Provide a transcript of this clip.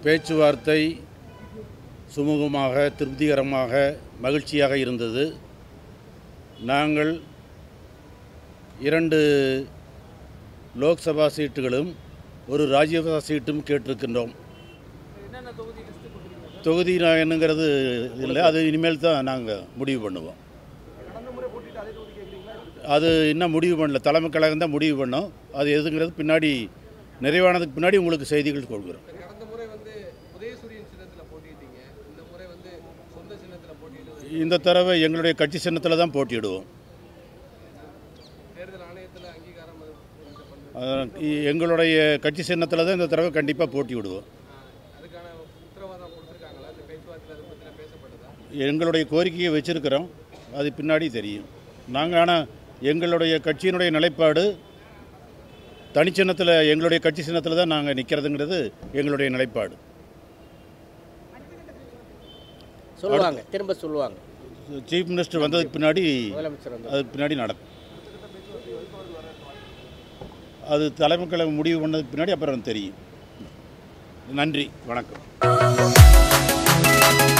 பேச்சுவார்த்தை சுமூகமாக திருப்திகரமாக மகிழ்ச்சியாக இருந்தது நாங்கள் இரண்டு லோக்சபா சீட்டுகளும் ஒரு ராஜ்யசபா சீட்டும் கேட்டிருக்கின்றோம் தொகுதி நான் என்னங்கிறது இல்லை அது இனிமேல் தான் நாங்கள் முடிவு பண்ணுவோம் அது இன்னும் முடிவு பண்ணல தலைமை கழகம் தான் முடிவு பண்ணோம் அது எதுங்கிறது பின்னாடி நிறைவானதுக்கு பின்னாடி உங்களுக்கு செய்திகள் கொடுக்குறோம் கடந்த முறை வந்து உதயசூரியன் சின்னத்தில் போட்டிட்டீங்க இந்த முறை வந்து சொந்த சின்னத்தில் போட்டியிடுவது இந்த தடவை எங்களுடைய கட்சி சின்னத்தில் தான் போட்டியிடுவோம் தேர்தல் ஆணையத்தில் அங்கீகாரம் அளிக்கப்பட்டது. அஹ் இ- எங்களுடைய கட்சி சின்னத்தில் தான் இந்த தடவை கண்டிப்பாக போட்டி விடுவோம் ஆ, அதுக்கான உத்தரவாதம் கொடுத்துருக்காங்களா இந்த பேச்சுவார்த்தையில் அதை பற்றின பேசப்பட்டதா எங்களுடைய கோரிக்கையை வச்சிருக்கிறோம் அது பின்னாடி தெரியும் நாங்கள் ஆனால் எங்களுடைய கட்சியினுடைய நிலைப்பாடு தனிச்சின்னத்தில் எங்களுடைய கட்சி சின்னத்தில் தான் நாங்கள் நிற்கிறதுங்கிறது எங்களுடைய நிலைப்பாடு சொல்லுவாங்க திரும்ப சொல்லுவாங்க சீஃப் மினிஸ்டர் வந்ததுக்கு பின்னாடி முதலமைச்சர் வந்து அது பின்னாடி நடக்கும் அது தலைமை கழகம் முடிவு பண்ணதுக்கு பின்னாடி அப்புறம் தெரியும் நன்றி வணக்கம்